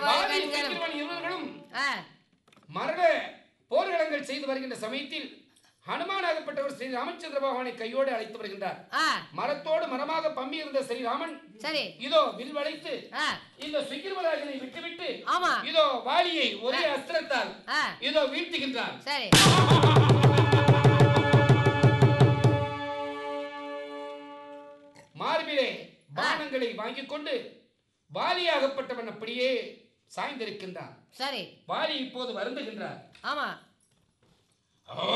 வாலி வாலி சுக்கிரவன் சுக்கிரவன் இருவர்களும் ஆ மரண போர்க்களங்கள் செய்து வருகின்ற சமயத்தில் ஹனுமானாகப்பட்டவர் ஸ்ரீ ராமச்சந்திர பகவானை கையோடு அழைத்து வருகின்றார் ஆ மரத்தோடு மரமாக பம்பி இருந்த ஸ்ரீராமன் சரி இதோ வில் வளைத்து ஆ இந்த சுக்கிரவராஜனை விட்டுவிட்டு ஆமா இதோ வாலியை ஒரே அஸ்திரத்தால் ஆ இதோ வீழ்த்துகின்றார் சரி மார்பிலே பானங்களை வாங்கிக் கொண்டு வாலியாகப்பட்டவன் அப்படியே சாய்ந்திருக்கின்றான் சரி வாலி இப்போது வருந்துகின்றார் ஆமா ஆ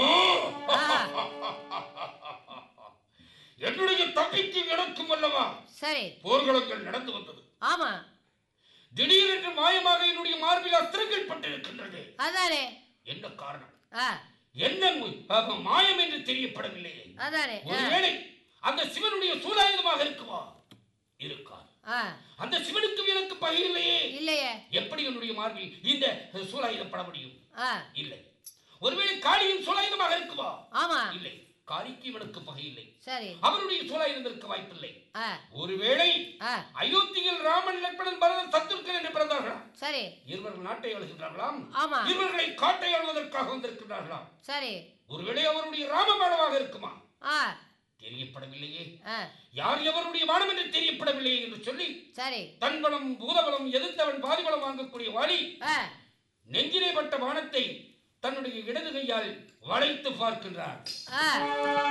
என்னுடைய தப்பிக்கு எனக்கும் அல்லவா சரி போர்க்களங்கள் நடந்து வந்தது ஆமா திடீரென்று மாயமாக என்னுடைய மார்பில் அஸ்திரங்கள் பட்டிருக்கின்றது அதானே என்ன காரணம் ஆ என்ன மு- அப்ப மாயம் என்று தெரியப்படவில்லையே அதானே ஆ ஒருவேளை அந்த சிவனுடைய சூலாயுதமாக இருக்குமா இருக்காது ஆ அந்த சிவனுக்கும் எனக்கு பகை இல்லையே இல்லையே எப்படி என்னுடைய மார்பில் இந்த சூலாயுதம் பட முடியும் ஆ இல்லை ஒருவேளை காளியின் சூலாயுதமாக இருக்குமா ஆமா இல்லை காளிக்கு இவனுக்கு பகை இல்லை சரி அவருடைய சூலாயுதம் இருக்க வாய்ப்பில்லை ஆ ஒருவேளை ஆ அயோத்தியில் ராமன் லட்சுமணன் பரதன் சத்துருக்கன் என்று பிறந்தார்களா சரி இருவர்கள் நாட்டை ஆளுகின்றார்களாம் ஆமா இருவர்களை காட்டை ஆளுவதற்காக வந்திருக்கின்றார்களாம் சரி ஒருவேளை அவருடைய ராமபாணமாக இருக்குமா ஆ தெரியப்படவில்லையே ஆ யார் எவருடைய பானம் என்று தெரியப்படவில்லையே என்று சொல்லி சரி தன்பலம் பூதபலம் எதிர்த்தவன் பாதிபலம் வாங்கக்கூடிய வாலி ஆ நெஞ்சிலே பட்ட பானத்தை தன்னுடைய இடது கையால் வளைத்து பார்க்கின்றார் ஆ